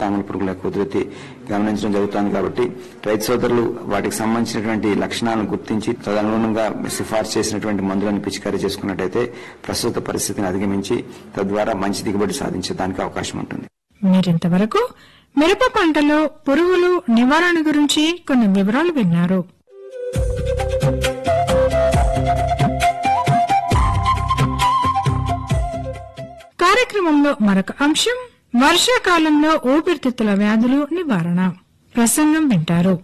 తామర పురుగుల యొక్క ఉధృతి గమనించడం జరుగుతోంది కాబట్టి రైతు సోదరులు వాటికి సంబంధించినటువంటి లక్షణాలను గుర్తించి తదనుగుణంగా సిఫార్సు చేసినటువంటి మందులను పిచికారీ చేసుకున్నట్టయితే ప్రస్తుత పరిస్థితిని అధిగమించి తద్వారా మంచి దిగుబడి సాధించడానికి అవకాశం ఉంటుంది మీరింతవరకు మిరప పంటలో పురుగులు నివారణ గురించి కొన్ని వివరాలు విన్నారు కార్యక్రమంలో మరొక అంశం వర్షాకాలంలో ఊపిరితిత్తుల వ్యాధులు నివారణ ప్రసంగం వింటారు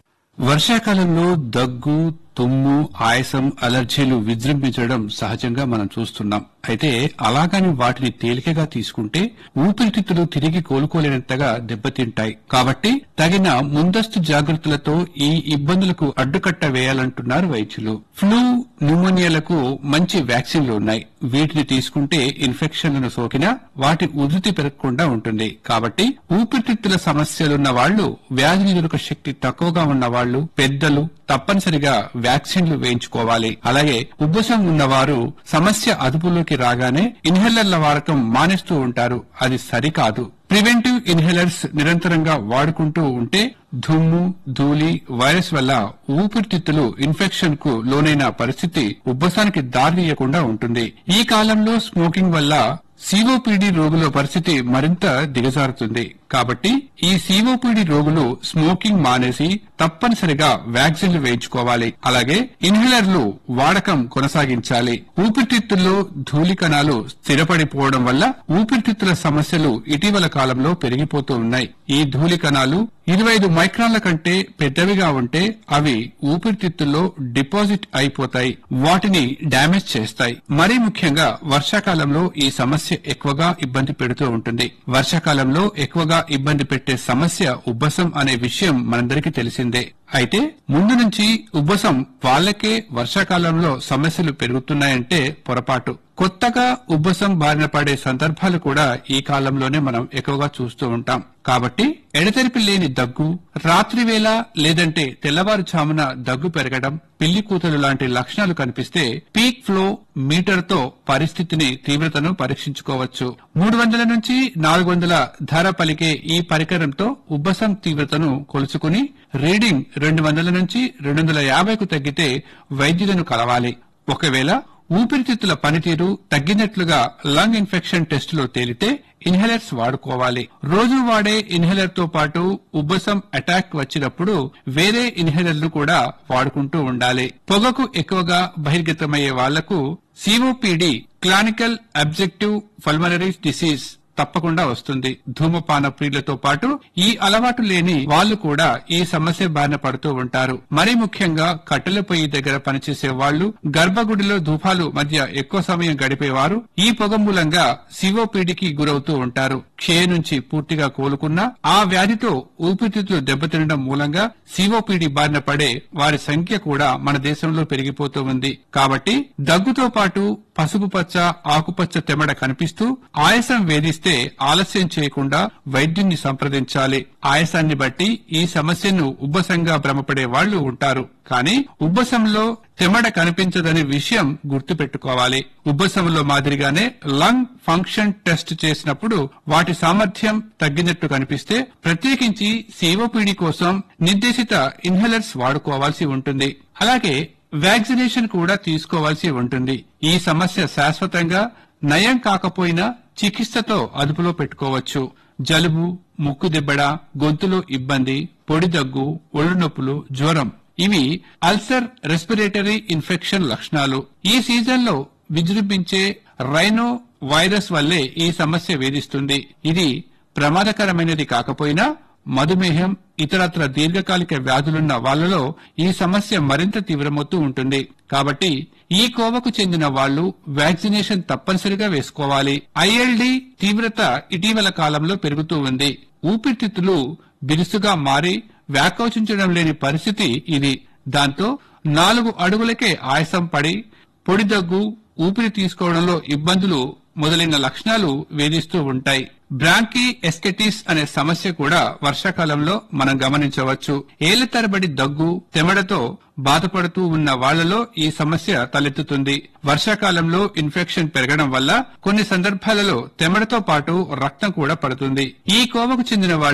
వర్షాకాలంలో దగ్గు తుమ్ము ఆయాసం అలర్జీలు విజృంభించడం సహజంగా మనం చూస్తున్నాం అయితే అలాగని వాటిని తేలికగా తీసుకుంటే ఊపిరితిత్తులు తిరిగి కోలుకోలేనంతగా దెబ్బతింటాయి కాబట్టి తగిన ముందస్తు జాగ్రత్తలతో ఈ ఇబ్బందులకు అడ్డుకట్ట వేయాలంటున్నారు వైద్యులు ఫ్లూ న్యూమోనియాలకు మంచి వ్యాక్సిన్లు ఉన్నాయి వీటిని తీసుకుంటే ఇన్ఫెక్షన్లను సోకినా వాటి ఉధృతి పెరగకుండా ఉంటుంది కాబట్టి ఊపిరితిత్తుల సమస్యలున్న వాళ్లు వ్యాధి నిరోధక శక్తి తక్కువగా ఉన్న వాళ్లు పెద్దలు తప్పనిసరిగా వ్యాక్సిన్లు వేయించుకోవాలి అలాగే ఉబ్బసం ఉన్నవారు సమస్య అదుపులోకి రాగానే ఇన్హేలర్ల వాడకం మానేస్తూ ఉంటారు అది సరికాదు ప్రివెంటివ్ ఇన్హేలర్స్ నిరంతరంగా వాడుకుంటూ ఉంటే దుమ్ము ధూళి వైరస్ వల్ల ఊపిరితిత్తులు ఇన్ఫెక్షన్ కు లోనైన పరిస్థితి ఉబ్బసానికి దారితీయకుండా ఉంటుంది ఈ కాలంలో స్మోకింగ్ వల్ల సిఓపిడి రోగుల పరిస్థితి మరింత దిగజారుతుంది కాబట్టి ఈ సిఓపిడి రోగులు స్మోకింగ్ మానేసి తప్పనిసరిగా వ్యాక్సిన్లు వేయించుకోవాలి అలాగే ఇన్హేలర్లు వాడకం కొనసాగించాలి ఊపిరితిత్తుల్లో ధూళి కణాలు స్థిరపడిపోవడం వల్ల ఊపిరితిత్తుల సమస్యలు ఇటీవల కాలంలో పెరిగిపోతూ ఉన్నాయి ఈ ధూళి కణాలు ఇరవై ఐదు మైక్రాన్ల కంటే పెద్దవిగా ఉంటే అవి ఊపిరితిత్తుల్లో డిపాజిట్ అయిపోతాయి వాటిని డ్యామేజ్ చేస్తాయి మరీ ముఖ్యంగా వర్షాకాలంలో ఈ సమస్య ఎక్కువగా ఇబ్బంది పెడుతూ ఉంటుంది వర్షాకాలంలో ఎక్కువగా ఇబ్బంది పెట్టే సమస్య ఉబ్బసం అనే విషయం మనందరికీ తెలిసిందే అయితే ముందు నుంచి ఉబ్బసం వాళ్ళకే వర్షాకాలంలో సమస్యలు పెరుగుతున్నాయంటే పొరపాటు కొత్తగా ఉబ్బసం బారిన పడే సందర్భాలు కూడా ఈ కాలంలోనే మనం ఎక్కువగా చూస్తూ ఉంటాం కాబట్టి ఎడతెరిపి లేని దగ్గు రాత్రివేళ లేదంటే తెల్లవారుజామున దగ్గు పెరగడం పిల్లి కూతలు లాంటి లక్షణాలు కనిపిస్తే పీక్ ఫ్లో మీటర్ తో పరిస్థితిని తీవ్రతను పరీక్షించుకోవచ్చు మూడు వందల నుంచి నాలుగు వందల ధర పలికే ఈ పరికరంతో ఉబ్బసం తీవ్రతను కొలుచుకుని రీడింగ్ రెండు వందల నుంచి రెండు వందల యాభైకు తగ్గితే వైద్యులను కలవాలి ఒకవేళ ఊపిరితిత్తుల పనితీరు తగ్గినట్లుగా లంగ్ ఇన్ఫెక్షన్ టెస్టులో తేలితే ఇన్హేలర్స్ వాడుకోవాలి రోజు వాడే ఇన్హేలర్ తో పాటు ఉబ్బసం అటాక్ వచ్చినప్పుడు వేరే ఇన్హేలర్లు కూడా వాడుకుంటూ ఉండాలి పొగకు ఎక్కువగా బహిర్గతమయ్యే వాళ్లకు COPD clinical objective pulmonary disease తప్పకుండా వస్తుంది ధూమపాన ప్రియులతో పాటు ఈ అలవాటు లేని వాళ్ళు కూడా ఈ సమస్య బారిన పడుతూ ఉంటారు మరీ ముఖ్యంగా కట్టెల పొయ్యి దగ్గర పనిచేసే వాళ్ళు గర్భగుడిలో ధూపాలు మధ్య ఎక్కువ సమయం గడిపేవారు ఈ పొగ మూలంగా సిఓపిడికి గురవుతూ ఉంటారు క్షయ నుంచి పూర్తిగా కోలుకున్నా ఆ వ్యాధితో ఊపిరితిత్తులు దెబ్బతినడం మూలంగా సిఓపిడి బారిన పడే వారి సంఖ్య కూడా మన దేశంలో పెరిగిపోతూ ఉంది కాబట్టి దగ్గుతో పాటు పసుపు పచ్చ ఆకుపచ్చ తెమడ కనిపిస్తూ ఆయాసం వేధిస్తే ఆలస్యం చేయకుండా వైద్యున్ని సంప్రదించాలి ఆయాసాన్ని బట్టి ఈ సమస్యను ఉబ్బసంగా భ్రమపడే వాళ్లు ఉంటారు కానీ ఉబ్బసంలో తెమడ కనిపించదనే విషయం గుర్తుపెట్టుకోవాలి ఉబ్బసంలో మాదిరిగానే లంగ్ ఫంక్షన్ టెస్ట్ చేసినప్పుడు వాటి సామర్థ్యం తగ్గినట్టు కనిపిస్తే ప్రత్యేకించి సిఓపిడి కోసం నిర్దేశిత ఇన్హేలర్స్ వాడుకోవాల్సి ఉంటుంది అలాగే వ్యాక్సినేషన్ కూడా తీసుకోవాల్సి ఉంటుంది ఈ సమస్య శాశ్వతంగా నయం కాకపోయినా చికిత్సతో అదుపులో పెట్టుకోవచ్చు జలుబు ముక్కు దిబ్బడ గొంతులో ఇబ్బంది పొడి దగ్గు ఒళ్ళు నొప్పులు జ్వరం ఇవి అల్సర్ రెస్పిరేటరీ ఇన్ఫెక్షన్ లక్షణాలు ఈ సీజన్లో విజృంభించే రైనో వైరస్ వల్లే ఈ సమస్య వేధిస్తుంది ఇది ప్రమాదకరమైనది కాకపోయినా మధుమేహం ఇతరత్ర దీర్ఘకాలిక వ్యాధులున్న వాళ్లలో ఈ సమస్య మరింత తీవ్రమవుతూ ఉంటుంది కాబట్టి ఈ కోవకు చెందిన వాళ్లు వ్యాక్సినేషన్ తప్పనిసరిగా వేసుకోవాలి ఐఎల్డి తీవ్రత ఇటీవల కాలంలో పెరుగుతూ ఉంది ఊపిరితిత్తులు బిరుసుగా మారి వ్యాకోచించడం లేని పరిస్థితి ఇది దాంతో నాలుగు అడుగులకే ఆయాసం పడి పొడి దగ్గు ఊపిరి తీసుకోవడంలో ఇబ్బందులు మొదలైన లక్షణాలు వేధిస్తూ ఉంటాయి బ్రాంకీ ఎస్కెటిస్ అనే సమస్య కూడా వర్షాకాలంలో మనం గమనించవచ్చు ఏళ్ల తరబడి దగ్గు తెమడతో బాధపడుతూ ఉన్న వాళ్లలో ఈ సమస్య తలెత్తుతుంది వర్షాకాలంలో ఇన్ఫెక్షన్ పెరగడం వల్ల కొన్ని సందర్భాలలో తెమడతో పాటు రక్తం కూడా పడుతుంది ఈ కోవకు చెందిన వాళ్ళు